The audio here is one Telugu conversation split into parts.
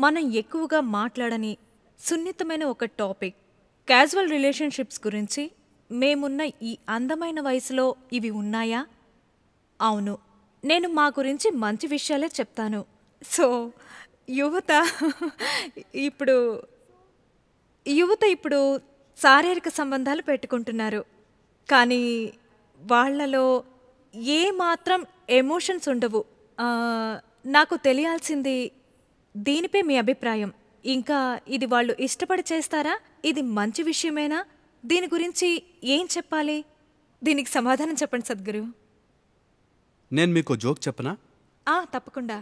మనం ఎక్కువగా మాట్లాడని సున్నితమైన ఒక టాపిక్ క్యాజువల్ రిలేషన్షిప్స్ గురించి మేమున్న ఈ అందమైన వయసులో ఇవి ఉన్నాయా అవును నేను మా గురించి మంచి విషయాలే చెప్తాను సో యువత ఇప్పుడు యువత ఇప్పుడు శారీరక సంబంధాలు పెట్టుకుంటున్నారు కానీ వాళ్ళలో ఏ మాత్రం ఎమోషన్స్ ఉండవు ఆ, నాకు తెలియాల్సింది దీనిపై మీ అభిప్రాయం ఇంకా ఇది వాళ్ళు ఇష్టపడి చేస్తారా ఇది మంచి విషయమేనా దీని గురించి ఏం చెప్పాలి దీనికి సమాధానం చెప్పండి సద్గురు నేను మీకు జోక్ చెప్పనా ఆ తప్పకుండా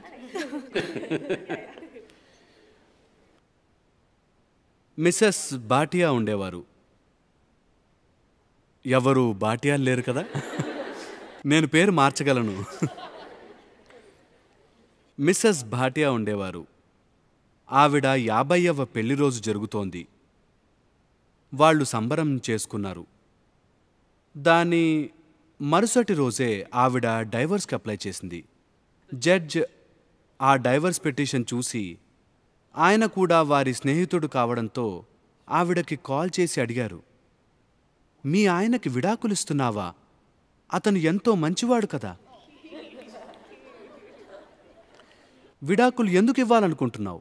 మిస్సెస్ బాటియా ఉండేవారు ఎవరు బాటియా లేరు కదా నేను పేరు మార్చగలను మిస్సెస్ భాటియా ఉండేవారు ఆవిడ యాభైవ పెళ్లి రోజు జరుగుతోంది వాళ్ళు సంబరం చేసుకున్నారు దాని మరుసటి రోజే ఆవిడ డైవర్స్కి అప్లై చేసింది జడ్జ్ ఆ డైవర్స్ పిటిషన్ చూసి ఆయన కూడా వారి స్నేహితుడు కావడంతో ఆవిడకి కాల్ చేసి అడిగారు మీ ఆయనకి విడాకులిస్తున్నావా అతను ఎంతో మంచివాడు కదా విడాకులు ఎందుకు ఇవ్వాలనుకుంటున్నావు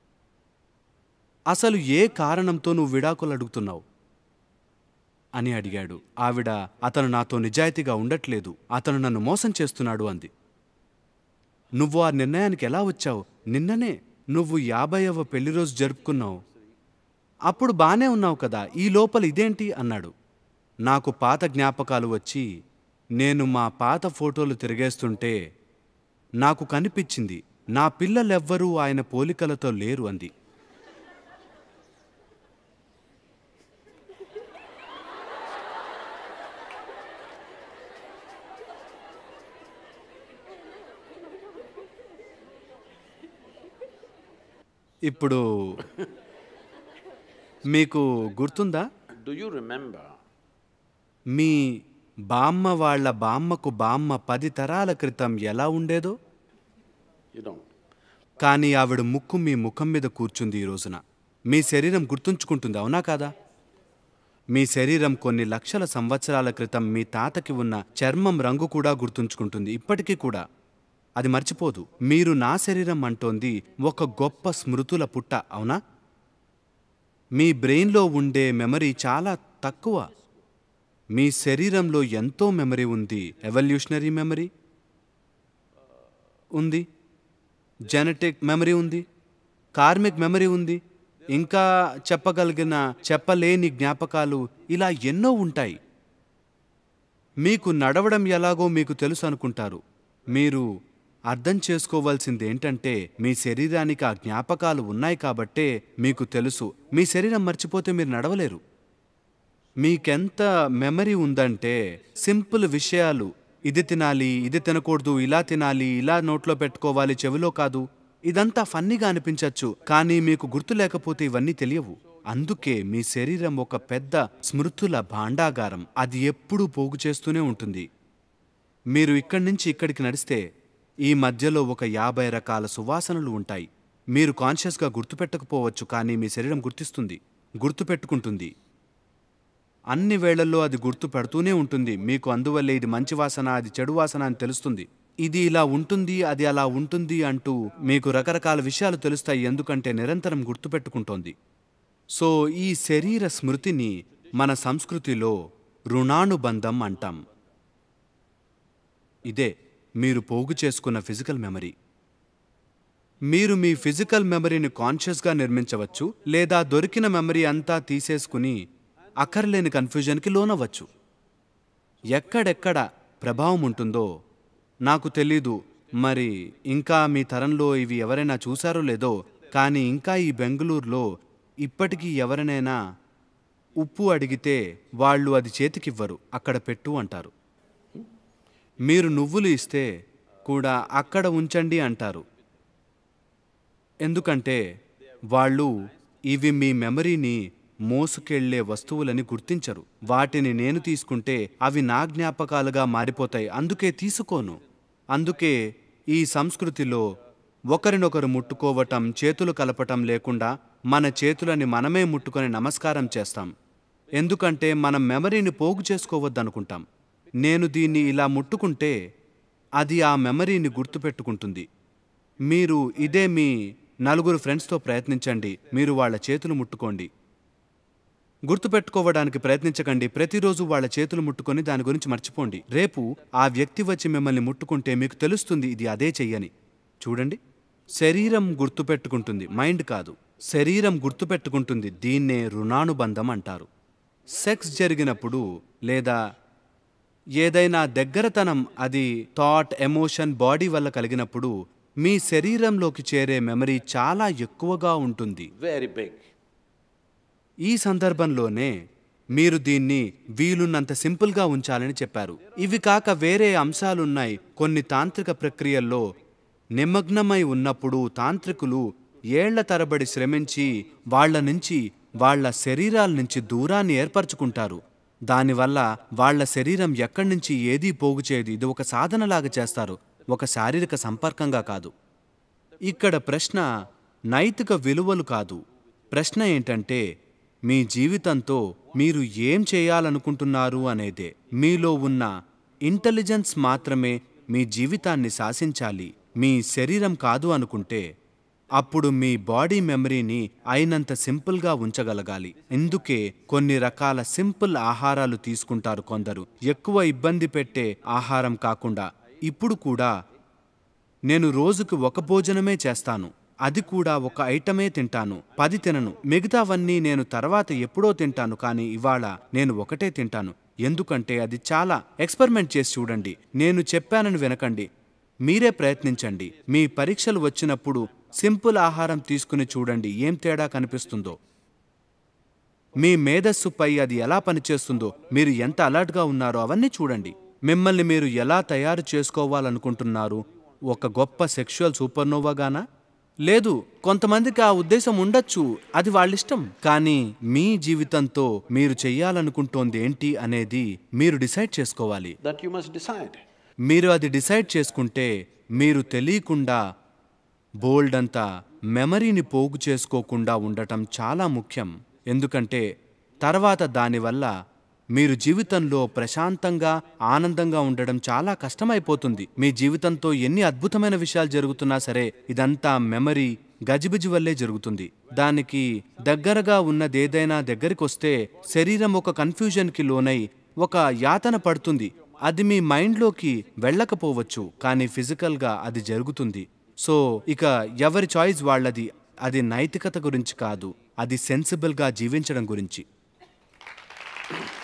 అసలు ఏ కారణంతో నువ్వు విడాకులు అడుగుతున్నావు అని అడిగాడు ఆవిడ అతను నాతో నిజాయితీగా ఉండట్లేదు అతను నన్ను మోసం చేస్తున్నాడు అంది నువ్వు ఆ నిర్ణయానికి ఎలా వచ్చావు నిన్ననే నువ్వు యాభైవ పెళ్లి రోజు జరుపుకున్నావు అప్పుడు బానే ఉన్నావు కదా ఈ లోపల ఇదేంటి అన్నాడు నాకు పాత జ్ఞాపకాలు వచ్చి నేను మా పాత ఫోటోలు తిరిగేస్తుంటే నాకు కనిపించింది నా పిల్లలెవ్వరూ ఆయన పోలికలతో లేరు అంది ఇప్పుడు మీకు గుర్తుందా Do you remember? మీ బామ్మ వాళ్ళ బామ్మకు బామ్మ పది తరాల క్రితం ఎలా ఉండేదో You don't. కానీ ఆవిడ ముక్కు మీ ముఖం మీద కూర్చుంది ఈ రోజున మీ శరీరం గుర్తుంచుకుంటుంది అవునా కాదా మీ శరీరం కొన్ని లక్షల సంవత్సరాల క్రితం మీ తాతకి ఉన్న చర్మం రంగు కూడా గుర్తుంచుకుంటుంది ఇప్పటికీ కూడా అది మర్చిపోదు మీరు నా శరీరం అంటోంది ఒక గొప్ప స్మృతుల పుట్ట అవునా మీ బ్రెయిన్లో ఉండే మెమరీ చాలా తక్కువ మీ శరీరంలో ఎంతో మెమరీ ఉంది ఎవల్యూషనరీ మెమరీ ఉంది జెనెటిక్ మెమరీ ఉంది కార్మిక్ మెమరీ ఉంది ఇంకా చెప్పగలిగిన చెప్పలేని జ్ఞాపకాలు ఇలా ఎన్నో ఉంటాయి మీకు నడవడం ఎలాగో మీకు తెలుసు అనుకుంటారు మీరు అర్థం చేసుకోవాల్సింది ఏంటంటే మీ శరీరానికి ఆ జ్ఞాపకాలు ఉన్నాయి కాబట్టే మీకు తెలుసు మీ శరీరం మర్చిపోతే మీరు నడవలేరు మీకెంత మెమరీ ఉందంటే సింపుల్ విషయాలు ఇది తినాలి ఇది తినకూడదు ఇలా తినాలి ఇలా నోట్లో పెట్టుకోవాలి చెవిలో కాదు ఇదంతా ఫన్నీగా అనిపించవచ్చు కానీ మీకు గుర్తు లేకపోతే ఇవన్నీ తెలియవు అందుకే మీ శరీరం ఒక పెద్ద స్మృతుల భాండాగారం అది ఎప్పుడూ పోగు చేస్తూనే ఉంటుంది మీరు ఇక్కడి నుంచి ఇక్కడికి నడిస్తే ఈ మధ్యలో ఒక యాభై రకాల సువాసనలు ఉంటాయి మీరు కాన్షియస్గా గుర్తుపెట్టకపోవచ్చు కానీ మీ శరీరం గుర్తిస్తుంది గుర్తుపెట్టుకుంటుంది అన్ని వేళల్లో అది గుర్తు పెడుతూనే ఉంటుంది మీకు అందువల్లే ఇది మంచి వాసన అది చెడు వాసన అని తెలుస్తుంది ఇది ఇలా ఉంటుంది అది అలా ఉంటుంది అంటూ మీకు రకరకాల విషయాలు తెలుస్తాయి ఎందుకంటే నిరంతరం గుర్తుపెట్టుకుంటోంది సో ఈ శరీర స్మృతిని మన సంస్కృతిలో రుణానుబంధం అంటాం ఇదే మీరు పోగు చేసుకున్న ఫిజికల్ మెమరీ మీరు మీ ఫిజికల్ మెమరీని కాన్షియస్గా నిర్మించవచ్చు లేదా దొరికిన మెమరీ అంతా తీసేసుకుని అక్కర్లేని కన్ఫ్యూజన్కి లోనవ్వచ్చు ఎక్కడెక్కడ ప్రభావం ఉంటుందో నాకు తెలీదు మరి ఇంకా మీ తరంలో ఇవి ఎవరైనా చూశారో లేదో కానీ ఇంకా ఈ బెంగళూరులో ఇప్పటికీ ఎవరినైనా ఉప్పు అడిగితే వాళ్ళు అది చేతికివ్వరు అక్కడ పెట్టు అంటారు మీరు నువ్వులు ఇస్తే కూడా అక్కడ ఉంచండి అంటారు ఎందుకంటే వాళ్ళు ఇవి మీ మెమరీని మోసుకెళ్లే వస్తువులని గుర్తించరు వాటిని నేను తీసుకుంటే అవి నా జ్ఞాపకాలుగా మారిపోతాయి అందుకే తీసుకోను అందుకే ఈ సంస్కృతిలో ఒకరినొకరు ముట్టుకోవటం చేతులు కలపటం లేకుండా మన చేతులని మనమే ముట్టుకొని నమస్కారం చేస్తాం ఎందుకంటే మనం మెమరీని పోగు చేసుకోవద్దనుకుంటాం నేను దీన్ని ఇలా ముట్టుకుంటే అది ఆ మెమరీని గుర్తుపెట్టుకుంటుంది మీరు ఇదే మీ నలుగురు ఫ్రెండ్స్తో ప్రయత్నించండి మీరు వాళ్ళ చేతులు ముట్టుకోండి గుర్తుపెట్టుకోవడానికి ప్రయత్నించకండి ప్రతిరోజు వాళ్ళ చేతులు ముట్టుకొని దాని గురించి మర్చిపోండి రేపు ఆ వ్యక్తి వచ్చి మిమ్మల్ని ముట్టుకుంటే మీకు తెలుస్తుంది ఇది అదే చెయ్యని చూడండి శరీరం గుర్తుపెట్టుకుంటుంది మైండ్ కాదు శరీరం గుర్తుపెట్టుకుంటుంది దీన్నే రుణానుబంధం అంటారు సెక్స్ జరిగినప్పుడు లేదా ఏదైనా దగ్గరతనం అది థాట్ ఎమోషన్ బాడీ వల్ల కలిగినప్పుడు మీ శరీరంలోకి చేరే మెమరీ చాలా ఎక్కువగా ఉంటుంది Very big. ఈ సందర్భంలోనే మీరు దీన్ని వీలున్నంత సింపుల్గా ఉంచాలని చెప్పారు ఇవి కాక వేరే అంశాలున్నాయి కొన్ని తాంత్రిక ప్రక్రియల్లో నిమగ్నమై ఉన్నప్పుడు తాంత్రికులు ఏళ్ల తరబడి శ్రమించి వాళ్ళ నుంచి వాళ్ళ శరీరాల నుంచి దూరాన్ని ఏర్పరచుకుంటారు దానివల్ల వాళ్ళ శరీరం ఎక్కడి నుంచి ఏదీ పోగు చేయదు ఇది ఒక సాధనలాగా చేస్తారు ఒక శారీరక సంపర్కంగా కాదు ఇక్కడ ప్రశ్న నైతిక విలువలు కాదు ప్రశ్న ఏంటంటే మీ జీవితంతో మీరు ఏం చేయాలనుకుంటున్నారు అనేదే మీలో ఉన్న ఇంటెలిజెన్స్ మాత్రమే మీ జీవితాన్ని శాసించాలి మీ శరీరం కాదు అనుకుంటే అప్పుడు మీ బాడీ మెమరీని అయినంత సింపుల్గా ఉంచగలగాలి ఇందుకే కొన్ని రకాల సింపుల్ ఆహారాలు తీసుకుంటారు కొందరు ఎక్కువ ఇబ్బంది పెట్టే ఆహారం కాకుండా ఇప్పుడు కూడా నేను రోజుకు ఒక భోజనమే చేస్తాను అది కూడా ఒక ఐటమే తింటాను పది తినను మిగతావన్నీ నేను తర్వాత ఎప్పుడో తింటాను కానీ ఇవాళ నేను ఒకటే తింటాను ఎందుకంటే అది చాలా ఎక్స్పెరిమెంట్ చేసి చూడండి నేను చెప్పానని వినకండి మీరే ప్రయత్నించండి మీ పరీక్షలు వచ్చినప్పుడు సింపుల్ ఆహారం తీసుకుని చూడండి ఏం తేడా కనిపిస్తుందో మీ మేధస్సుపై అది ఎలా పనిచేస్తుందో మీరు ఎంత అలర్ట్గా ఉన్నారో అవన్నీ చూడండి మిమ్మల్ని మీరు ఎలా తయారు చేసుకోవాలనుకుంటున్నారు ఒక గొప్ప సెక్షువల్ సూపర్నోవాగానా లేదు కొంతమందికి ఆ ఉద్దేశం ఉండొచ్చు అది వాళ్ళిష్టం కానీ మీ జీవితంతో మీరు చెయ్యాలనుకుంటోంది ఏంటి అనేది మీరు డిసైడ్ చేసుకోవాలి That you must decide. మీరు అది డిసైడ్ చేసుకుంటే మీరు తెలియకుండా బోల్డ్ అంతా మెమరీని పోగు చేసుకోకుండా ఉండటం చాలా ముఖ్యం ఎందుకంటే తర్వాత దానివల్ల మీరు జీవితంలో ప్రశాంతంగా ఆనందంగా ఉండడం చాలా కష్టమైపోతుంది మీ జీవితంతో ఎన్ని అద్భుతమైన విషయాలు జరుగుతున్నా సరే ఇదంతా మెమరీ గజిబిజి వల్లే జరుగుతుంది దానికి దగ్గరగా ఉన్నదేదైనా దగ్గరికొస్తే శరీరం ఒక కన్ఫ్యూజన్కి లోనై ఒక యాతన పడుతుంది అది మీ మైండ్లోకి వెళ్ళకపోవచ్చు కానీ ఫిజికల్గా అది జరుగుతుంది సో ఇక ఎవరి చాయిస్ వాళ్ళది అది నైతికత గురించి కాదు అది సెన్సిబుల్గా జీవించడం గురించి